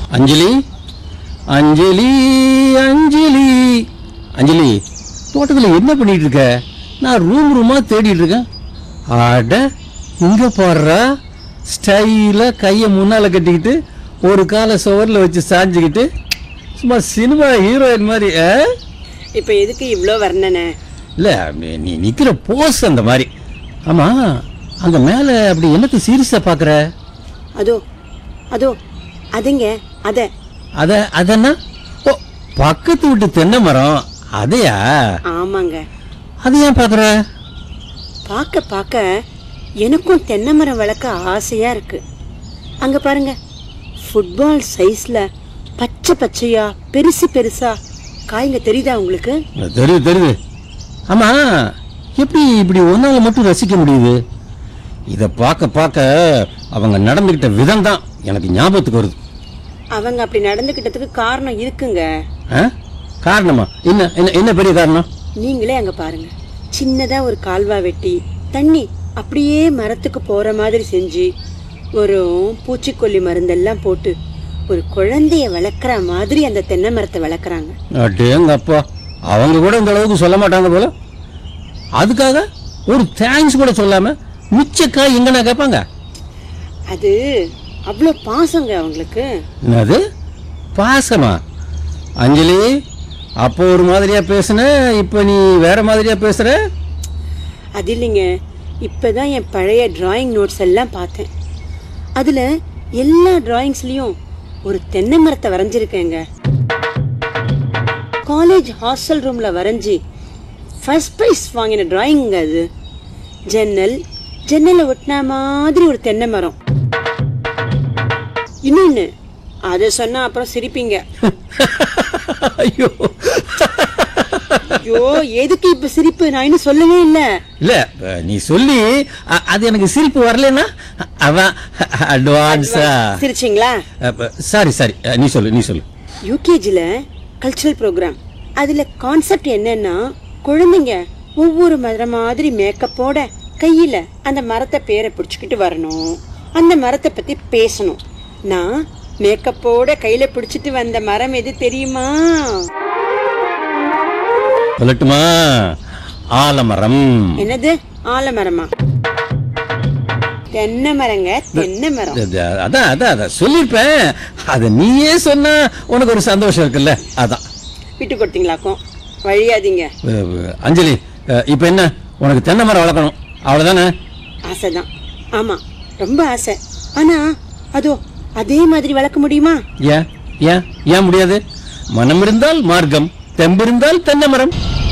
அஞ்சலி அஞ்சலி அஞ்சலி அஞ்சலி தோட்டத்தில் என்ன பண்ணிட்டு இருக்க நான் ரூம் ரூமா தேடிட்டு இருக்கேன் அட இங்க போடுறா ஸ்டைலாக கையை முன்னால் கட்டிக்கிட்டு ஒரு காலை சுவரில் வச்சு சாஞ்சிக்கிட்டு சும்மா சினிமா ஹீரோயின் மாதிரி ஆ? இப்போ எதுக்கு இவ்வளோ வர்ணனை இல்ல நீ- நீ நிக்கிற போஸ் அந்த மாதிரி ஆமா அங்க மேல அப்படி என்னத்தை சீரியஸா பாக்குற அதோ அதோ அதுங்க அத அத அதென்ன ஓ பக்கத்து வீட்டு தென்னை மரம் அதையா ஆமாங்க அது ஏன் பாக்குற பார்க்க பார்க்க எனக்கும் தென்னை மரம் வளர்க்க ஆசையா இருக்கு அங்க பாருங்க ஃபுட்பால் சைஸ்ல பச்சை பச்சையா பெருசு பெருசா காய்ங்க தெரியுதா உங்களுக்கு தெரியுது தெரியுது ஆமா எப்படி இப்படி ஒன்னால மட்டும் ரசிக்க முடியுது இத பார்க்க பார்க்க அவங்க நடந்துகிட்ட விதம் தான் எனக்கு ஞாபகத்துக்கு வருது அவங்க அப்படி நடந்துக்கிட்டதுக்கு காரணம் இருக்குங்க ஆ? காரணமா என்ன என்ன என்ன பெரிய காரணம் நீங்களே அங்க பாருங்க சின்னதா ஒரு கால்வா வெட்டி தண்ணி அப்படியே மரத்துக்கு போற மாதிரி செஞ்சு ஒரு பூச்சிக்கொல்லி மருந்தெல்லாம் போட்டு ஒரு குழந்தைய வளர்க்குற மாதிரி அந்த தென்னை மரத்தை வளர்க்குறாங்க அடேங்க அப்பா அவங்க கூட இந்த அளவுக்கு சொல்ல மாட்டாங்க போல அதுக்காக ஒரு தேங்க்ஸ் கூட சொல்லாம மிச்ச காய் எங்கண்ணா கேட்பாங்க அது அவ்வளோ பாசங்க அவங்களுக்கு என்னது பாசமா அஞ்சலி அப்போ ஒரு மாதிரியா பேசுன இப்போ நீ வேற மாதிரியா பேசுற அது இல்லைங்க இப்பதான் என் பழைய டிராயிங் நோட்ஸ் எல்லாம் பார்த்தேன் அதுல எல்லா டிராயிங்ஸ்லயும் ஒரு தென்னை மரத்தை வரைஞ்சிருக்கேங்க காலேஜ் ஹாஸ்டல் ரூம்ல வரைஞ்சி ஃபர்ஸ்ட் ப்ரைஸ் வாங்கின டிராயிங் அது ஜன்னல் ஜன்னலை ஒட்டின மாதிரி ஒரு தென்னை மரம் இன்னொன்னு அதை சொன்னா அப்புறம் சிரிப்பீங்க ஐயோ ஐயோ எதுக்கு இப்ப சிரிப்பு நான் இன்னும் சொல்லவே இல்லை இல்ல அஹ், நீ சொல்லி அ- அது எனக்கு சிரிப்பு வரலன்னா அதான் அட்வான்ஸா சிரிச்சிங்களா சாரி சாரி நீ சொல்லு நீ சொல்லு யூகேஜில கல்ச்சுரல் ப்ரோக்ராம் அதுல கான்செப்ட் என்னன்னா குழந்தைங்க ஒவ்வொரு மரம் மாதிரி மேக்கப்போட கையில அந்த மரத்தை பேரை பிடிச்சுக்கிட்டு வரணும் அந்த மரத்தை பத்தி பேசணும் நான் மேக்கப்போட கையில பிடிச்சிட்டு வந்த மரம் எது தெரியுமா சொல்லட்டுமா ஆலமரம் என்னது ஆலமரமா தென்னை மரங்க தென்னை மரம் அது- அதான் அதான் அதான் சொல்லியிருப்பேன் அதை நீயே சொன்னா உனக்கு ஒரு சந்தோஷம் இருக்குல்ல அதான் விட்டு கொடுத்தீங்களாக்கும் வழியாதீங்க அஹ், அஹ், அஞ்சலி அஹ், இப்ப என்ன உனக்கு தென்னை மரம் வளர்க்கணும் அவ்வளவுதானே ஆசைதான் ஆமா ரொம்ப ஆசை ஆனா அதோ அதே மாதிரி வளர்க்க முடியுமா ஏன் ஏன் ஏன் முடியாது மனம் இருந்தால் மார்க்கம் தெம்பிருந்தால் தென்னை மரம்